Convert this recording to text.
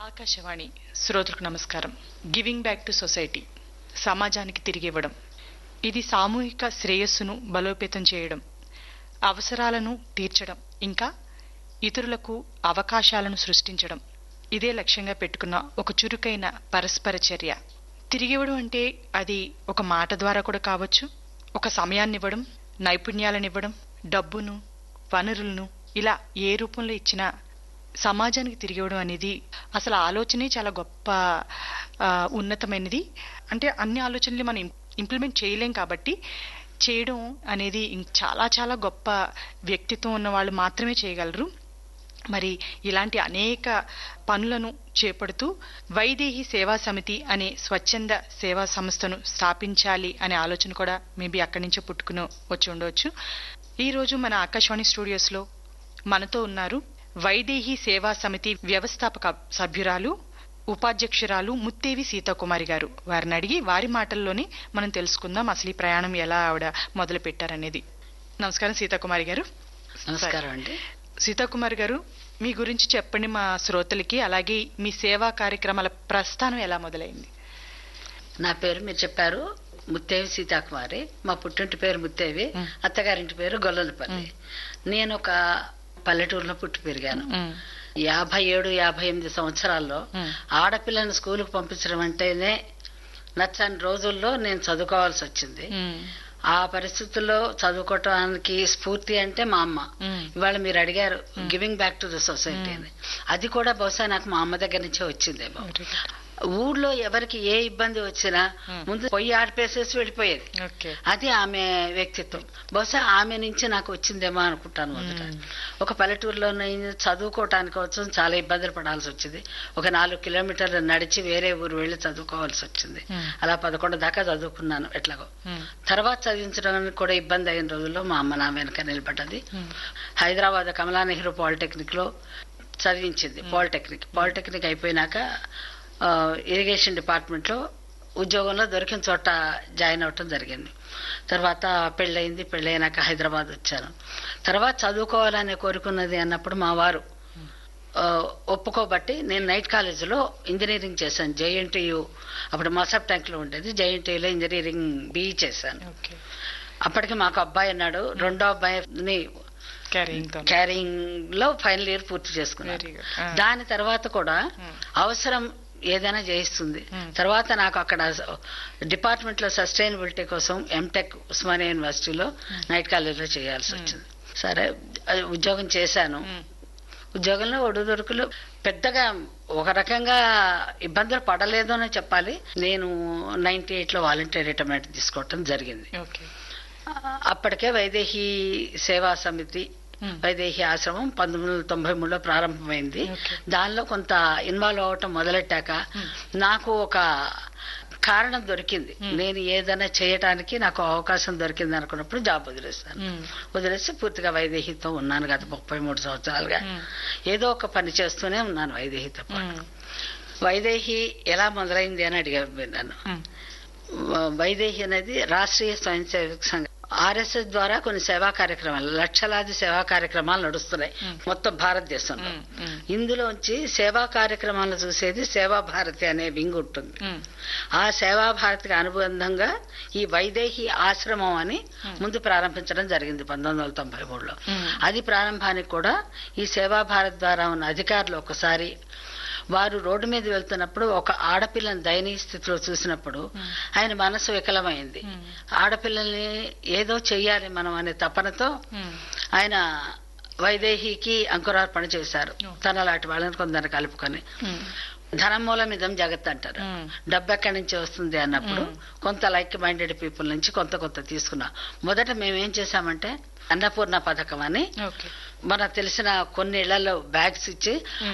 ఆకాశవాణి శ్రోతలకు నమస్కారం giving back to society సమాజానికి తిరిగి ఇవ్వడం ఇది సామూహిక శ్రేయస్సును బలోపేతం చేయడం అవసరాలను తీర్చడం ఇంకా ఇతరులకు అవకాశాలను సృష్టించడం ఇదే లక్ష్యంగా పెట్టుకున్న ఒక చురుకైన పరస్పర చర్య తిరిగివ్వడం అంటే అది ఒక మాట ద్వారా కూడా కావచ్చు ఒక సమయాన్ని ఇవ్వడం నైపుణ్యాలను ఇవ్వడం డబ్బును వనరులను ఇలా ఏ రూపంలో ఇచ్చినా సమాజానికి తిరిగి ఇవ్వడం అనేది అసలు ఆలోచనే చాలా గొప్ప ఆ, ఉన్నతమైనది అంటే అన్ని ఆలోచనలు మనం ఇంప్లిమెంట్ చేయలేం కాబట్టి చేయడం అనేది ఇం- చాలా చాలా గొప్ప వ్యక్తిత్వం ఉన్న వాళ్ళు మాత్రమే చేయగలరు మరి ఇలాంటి అనేక పనులను చేపడుతూ వైదేహి సేవా సమితి అనే స్వచ్ఛంద సేవా సంస్థను స్థాపించాలి అనే ఆలోచన కూడా మేబీ అక్కడి నుంచే పుట్టుకుని వచ్చి ఉండవచ్చు ఈ రోజు మన ఆకాశవాణి స్టూడియోస్లో మనతో ఉన్నారు వైదేహి సేవా సమితి వ్యవస్థాపక సభ్యురాలు ఉపాధ్యక్షురాలు ముత్తేవి సీతాకుమారి గారు వారిని అడిగి వారి మాటల్లోనే మనం తెలుసుకుందాం అసలు ఈ ప్రయాణం ఎలా ఆవిడ మొదలు పెట్టారనేది నమస్కారం సీతాకుమారి గారు నమస్కారం అండి సీతాకుమార్ గారు మీ గురించి చెప్పండి మా శ్రోతలకి అలాగే మీ సేవా కార్యక్రమాల ప్రస్థానం ఎలా మొదలైంది నా పేరు మీరు చెప్పారు ముత్తేవి సీతాకుమారి మా పుట్టింటి పేరు ముత్తేవి మ్. అత్తగారింటి పేరు గొల్లలపల్లి నేను ఒక పల్లెటూరులో పుట్టి పెరిగాను మ్, యాభై ఏడు యాభై ఎనిమిది సంవత్సరాల్లో మ్. ఆడపిల్లని స్కూల్కి పంపించడం అంటేనే నచ్చని రోజుల్లో నేను చదువుకోవాల్సి వచ్చింది మ్, ఆ పరిస్థితుల్లో చదువుకోవటానికి స్ఫూర్తి అంటే మా అమ్మ మ్. ఇవాళ మీరు అడిగారు giving back to the society అని అది కూడా బహుశా నాకు మా అమ్మ దగ్గర నుంచే వచ్చిందేమో Very good. ఊళ్ళో ఎవరికి ఏ ఇబ్బంది వచ్చినా Hmm. ముందు పొయ్యి ఆడిపేసేసి వెళ్ళిపోయేది ఓకే అది ఆమె వ్యక్తిత్వం బహుశా ఆమె నుంచి నాకు వచ్చిందేమో అనుకుంటాను మొదట Hmm. ఒక పల్లెటూరులో నేను చదువుకోవటానికి వచ్చి చాలా ఇబ్బందులు పడాల్సి వచ్చింది ఒక నాలుగు కిలోమీటర్లు నడిచి వేరే ఊరు వెళ్ళి చదువుకోవాల్సి వచ్చింది Hmm. అలా పదకొండు దాకా చదువుకున్నాను ఎట్లాగో మ్, తర్వాత చదివించడానికి కూడా ఇబ్బంది అయిన రోజుల్లో మా అమ్మ నా వెనక నిలబడ్డది మ్, హైదరాబాద్ కమలా నెహ్రూ పాలిటెక్నిక్ లో చదివించింది పాలిటెక్నిక్ పాలిటెక్నిక్ అయిపోయినాక ఆ, ఇరిగేషన్ డిపార్ట్మెంట్ లో ఉద్యోగంలో దొరికిన చోట జాయిన్ అవటం జరిగింది తర్వాత పెళ్ళయింది పెళ్ళైనాక హైదరాబాద్ వచ్చాను తర్వాత చదువుకోవాలని కోరుకున్నది అన్నప్పుడు మా వారు ఆ, ఒప్పుకోబట్టి నేను నైట్ కాలేజీలో ఇంజనీరింగ్ చేశాను జేఎన్టీయు అప్పుడు మసబ్ ట్యాంక్లో ఉండేది జేఎన్టీయులో ఇంజనీరింగ్ బీఈ చేశాను ఓకే అప్పటికి మాకు అబ్బాయి అన్నాడు రెండో అబ్బాయిని క్యారింగ్ తో క్యారింగ్ లో ఫైనల్ ఇయర్ పూర్తి చేసుకున్నాను Very good. Ah. దాని తర్వాత కూడా Hmm. అవసరం ఏదైనా చేయిస్తుంది Hmm. తర్వాత నాకు అక్కడ డిపార్ట్మెంట్ లో సస్టైనబిలిటీ కోసం ఎంటెక్ ఉస్మానియా యూనివర్సిటీలో నైట్ కాలేజీలో చేయాల్సి వచ్చింది సరే అది ఉద్యోగం చేశాను మ్, ఉద్యోగంలో ఒడిదొడుకులు పెద్దగా ఒక రకంగా ఇబ్బందులు పడలేదు అని చెప్పాలి నేను నైన్టీ ఎయిట్ లో వాలంటీర్ రిటైర్మెంట్ తీసుకోవటం జరిగింది ఓకే అప్పటికే వైదేహి సేవా సమితి మ్, వైదేహి ఆశ్రమం పంతొమ్మిది వందల తొంభై మూడులో ప్రారంభమైంది Okay. దానిలో కొంత ఇన్వాల్వ్ అవటం మొదలెట్టాక Hmm. నాకు ఒక కారణం దొరికింది Hmm. నేను ఏదైనా చేయటానికి నాకు అవకాశం దొరికింది అనుకున్నప్పుడు జాబ్ వదిలేస్తాను మ్, వదిలేసి పూర్తిగా వైదేహితో ఉన్నాను గత ముప్పై మూడు సంవత్సరాలుగా మ్, ఏదో ఒక పని చేస్తూనే ఉన్నాను వైదేహితో పాటు మ్, వైదేహి ఎలా మొదలైంది అని అడిగాను నన్ను మ్, వైదేహి అనేది రాష్ట్రీయ స్వయం సేవక సంఘం ఆర్ఎస్ఎస్ ద్వారా కొన్ని సేవా కార్యక్రమాలు లక్షలాది సేవా కార్యక్రమాలు నడుస్తున్నాయి మ్. మొత్తం భారతదేశంలో మ్, మ్, ఇందులోంచి సేవా కార్యక్రమాలు చూసేది సేవా భారతి అనే వింగ్ ఉంటుంది మ్, ఆ సేవా భారతికి అనుబంధంగా ఈ వైదేహి ఆశ్రమం అని మ్. ముందు ప్రారంభించడం జరిగింది పంతొమ్మిది వందల తొంభై మూడులో మ్. అది ప్రారంభానికి కూడా ఈ సేవా భారత్ ద్వారా ఉన్న అధికారులు ఒకసారి వారు రోడ్డు మీద వెళ్తున్నప్పుడు ఒక ఆడపిల్లని దయనీయ స్థితిలో చూసినప్పుడు మ్. ఆయన మనసు వికలమైంది మ్. ఆడపిల్లల్ని ఏదో చెయ్యాలి మనం అనే తపనతో మ్, ఆయన వైదేహికి అంకురార్పణ చేశారు ఓ. తన లాంటి వాళ్ళని కొందరు కలుపుకొని మ్, ధనం మూలం ఇదం జగత్ అంటారు మ్. డబ్బు ఎక్కడి నుంచి వస్తుంది అన్నప్పుడు మ్. కొంత లైక్ మైండెడ్ పీపుల్ నుంచి కొంత కొంత తీసుకున్నాం మొదట మేము ఏం చేశామంటే అన్నపూర్ణ పథకం అని ఓకే మనకు తెలిసిన కొన్ని ఇళ్లలో బ్యాగ్స్ ఇచ్చి మ్.